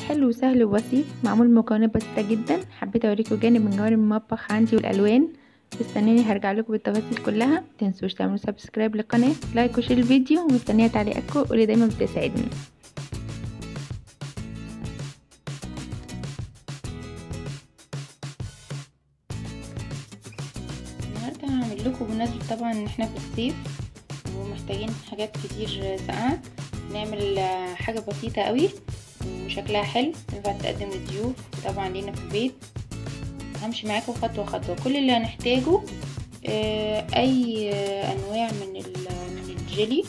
حلو وسهل وبسيط معمول مكونات بسيطة جدا حبيت اوريكم جانب من جوانب المطبخ عندي والالوان استنوني هرجع لكم بالتفاصيل كلها متنسوش تعملوا سبسكرايب للقناة لايك وشير الفيديو ومستنية تعليقاتكم واللي دايما بتساعدني النهارده هعمل لكم بمناسبة طبعا ان احنا في الصيف ومحتاجين حاجات كتير ساقعة نعمل حاجة بسيطة قوي وشكلها حلو ينفع تقدم للضيوف وطبعا لينا في البيت همشي معاكم خطوة خطوة كل اللي هنحتاجه اي انواع من من الجيلي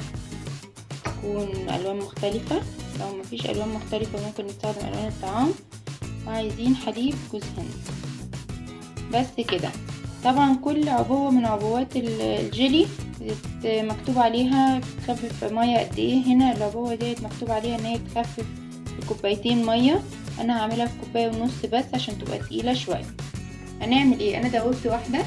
تكون الوان مختلفة لو مفيش الوان مختلفة ممكن نستخدم الوان الطعام وعايزين حليب جوز هند بس كده طبعا كل عبوة من عبوات الجيلي مكتوب عليها بتخفف مية قد ايه هنا العبوة ديت مكتوب عليها ان هي تخفف كوبايتين مية انا هعملها في كوباية ونص بس عشان تبقى تقيلة شوية هنعمل ايه انا دوبت واحدة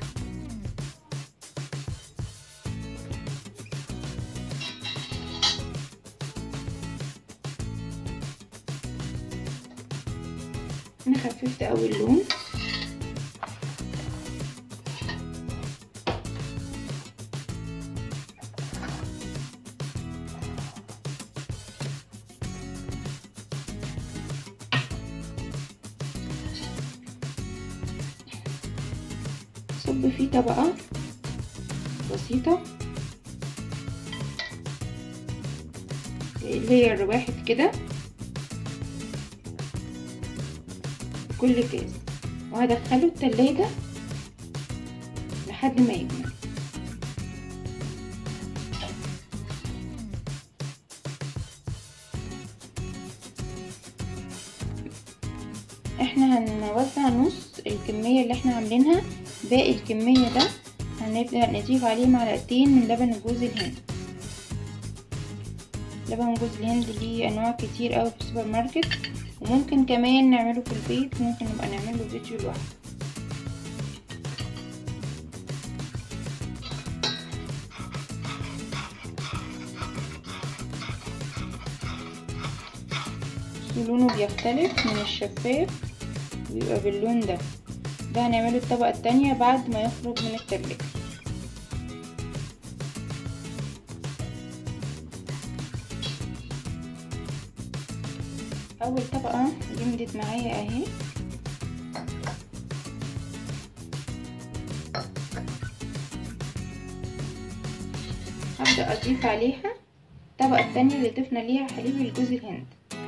انا خففت اول لون صب فيه طبقة بسيطة لير واحد كده كل كاس وهدخله التلاجة لحد ما يجمد احنا هنوزع نص الكمية اللي احنا عاملينها باقي الكمية ده هنبدأ نضيف عليه معلقتين من لبن جوز الهند لبن جوز الهند ليه انواع كتير اوي في السوبر ماركت وممكن كمان نعمله في البيت ممكن نبقى نعمله فيديو لوحده لونه بيختلف من الشفاف بيبقى باللون ده ده هنعمله الطبقة التانية بعد ما يخرج من التلاجة اول طبقة جمدت معايا اهي هبدأ اضيف عليها الطبقة التانية اللي ضفنا ليها حليب الجوز الهند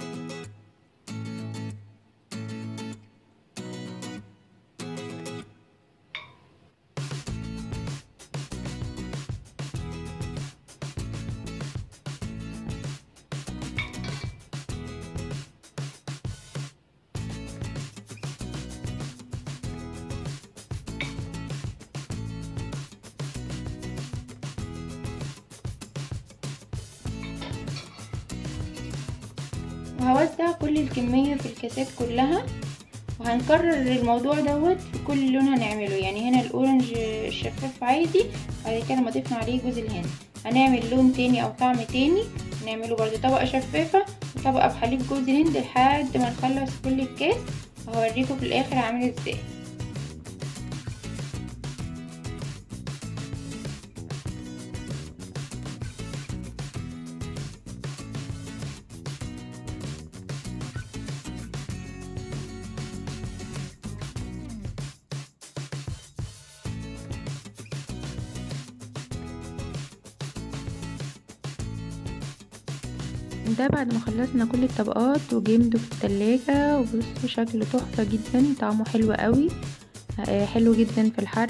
وهوزع كل الكمية في الكاسات كلها وهنكرر الموضوع دوت في كل لون هنعمله يعني هنا الاورنج الشفاف عادي بعد كده لما ضفنا عليه جوز الهند هنعمل لون تاني او طعم تاني نعمله برضو طبقة شفافة وطبقة بحليب جوز الهند لحد ما نخلص كل الكاس وهوريكم في الاخر عامل ازاي ده بعد ما خلصنا كل الطبقات وجمدوا في التلاجة وبصوا شكله تحفة جدا طعمه حلو قوي حلو جدا في الحر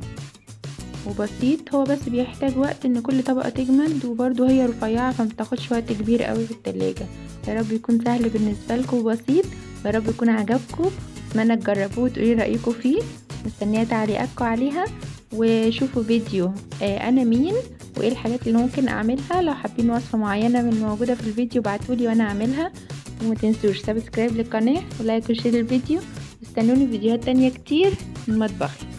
وبسيط هو بس بيحتاج وقت ان كل طبقة تجمد وبرده هي رفيعة فمتاخدش وقت كبير قوي في التلاجة يا رب يكون سهل بالنسبة لكم وبسيط يا رب يكون عجبكم اتمنى تجربوه وتقولي رأيكم فيه مستنية تعليقاتكم عليها وشوفوا فيديو انا مين وايه الحاجات اللي ممكن اعملها لو حابين وصفة معينة من موجودة في الفيديو بعتولي وانا اعملها وما تنسوش سبسكرايب للقناة ولايك وشير الفيديو استنوني فيديوهات تانية كتير من مطبخي